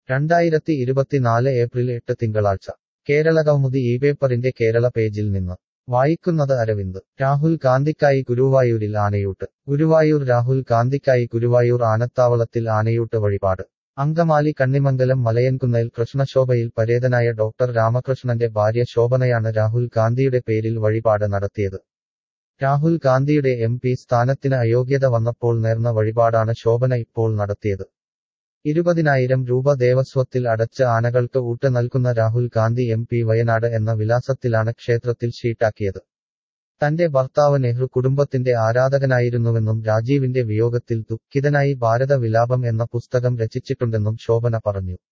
രണ്ടായിരത്തി ഇരുപത്തിനാല് ഏപ്രിൽ എട്ട് തിങ്കളാഴ്ച കേരളകൗമുദി ഈ പേപ്പറിന്റെ കേരള പേജിൽ നിന്ന് വായിക്കുന്നത് അരവിന്ദ് രാഹുൽ ഗാന്ധിക്കായി ഗുരുവായൂരിൽ ആനയൂട്ട് ഗുരുവായൂർ രാഹുൽ ഗാന്ധിക്കായി ഗുരുവായൂർ ആനത്താവളത്തിൽ ആനയൂട്ട് വഴിപാട് അങ്കമാലി കണ്ണിമംഗലം മലയൻകുന്നേൽ കൃഷ്ണശോഭയിൽ പരേതനായ ഡോക്ടർ രാമകൃഷ്ണന്റെ ഭാര്യ ശോഭനയാണ് രാഹുൽ ഗാന്ധിയുടെ പേരിൽ വഴിപാട് നടത്തിയത് രാഹുൽ ഗാന്ധിയുടെ എം പി സ്ഥാനത്തിന് അയോഗ്യത വന്നപ്പോൾ നേർന്ന വഴിപാടാണ് ശോഭന ഇപ്പോൾ നടത്തിയത് ഇരുപതിനായിരം രൂപ ദേവസ്വത്തിൽ അടച്ച ആനകൾക്ക് ഊട്ട് നൽകുന്ന രാഹുൽ ഗാന്ധി എം പി വയനാട് എന്ന വിലാസത്തിലാണ് ക്ഷേത്രത്തിൽ ഷീട്ടാക്കിയത് തന്റെ ഭർത്താവ് നെഹ്റു കുടുംബത്തിന്റെ ആരാധകനായിരുന്നുവെന്നും രാജീവിന്റെ വിയോഗത്തിൽ ദുഃഖിതനായി ഭാരത വിലാപം എന്ന പുസ്തകം രചിച്ചിട്ടുണ്ടെന്നും ശോഭന പറഞ്ഞു